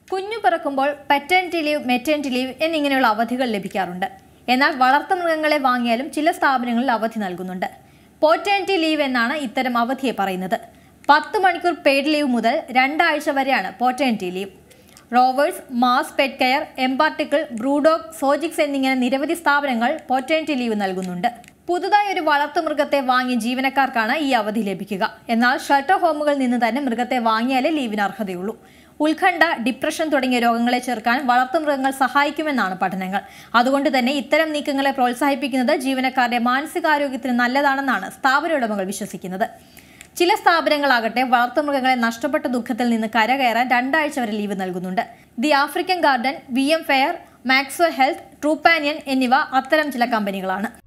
കുഞ്ഞു പിറക്കുമ്പോൾ paternity leave maternity leave എന്നിങ്ങനെയുള്ള അവധികൾ ലഭിക്കാറുണ്ട് എന്നാൽ വളർത്തുമൃഗങ്ങളെ വാങ്ങിയാലും ചില സ്ഥാപനങ്ങളിൽ അവധി നൽകുന്നുണ്ട് പോറ്റേണിറ്റി ലീവ് എന്നാണ് ഇത്തരം അവധിയെ പറയുന്നത് പത്ത് മണിക്കൂർ പെയ്ഡ് ലീവ് മുതൽ രണ്ടാഴ്ച വരെയാണ് paternity leave Rovers Mars Petcare mParticle BrewDog സോജിക്സ് എന്നിങ്ങനെ നിരവധി സ്ഥാപനങ്ങൾ പോറ്റേണിറ്റി ലീവ് നൽകുന്നുണ്ട് പുതുതായി ഒരു വളർത്തുമൃഗത്തെ വാങ്ങിയ ജീവനക്കാർക്കാണ് ഈ അവധി ലഭിക്കുക എന്നാൽ ഷെൽട്ടർ ഹോമുകളിൽ നിന്ന് തന്നെ മൃഗത്തെ വാങ്ങിയാലേ ലീവിന് അർഹതയുള്ളൂ ഉത്കണ്ഠ ഡിപ്രഷൻ തുടങ്ങിയ രോഗങ്ങളെ ചെറുക്കാൻ വളർത്തുമൃഗങ്ങൾ സഹായിക്കുമെന്നാണ് പഠനങ്ങൾ അതുകൊണ്ട് തന്നെ ഇത്തരം നീക്കങ്ങളെ പ്രോത്സാഹിപ്പിക്കുന്നത് ജീവനക്കാരുടെ മാനസികാരോഗ്യത്തിന് നല്ലതാണെന്നാണ് സ്ഥാപന ഉടമകൾ വിശ്വസിക്കുന്നത് ചില സ്ഥാപനങ്ങളാകട്ടെ വളർത്തുമൃഗങ്ങളെ നഷ്ടപ്പെട്ട ദുഃഖത്തിൽ നിന്ന് കരകയറാൻ രണ്ടാഴ്ച വരെ ലീവ് നൽകുന്നുണ്ട് the African Garden VMware Maxwell Health Trupanion എന്നിവ അത്തരം ചില കമ്പനികളാണ്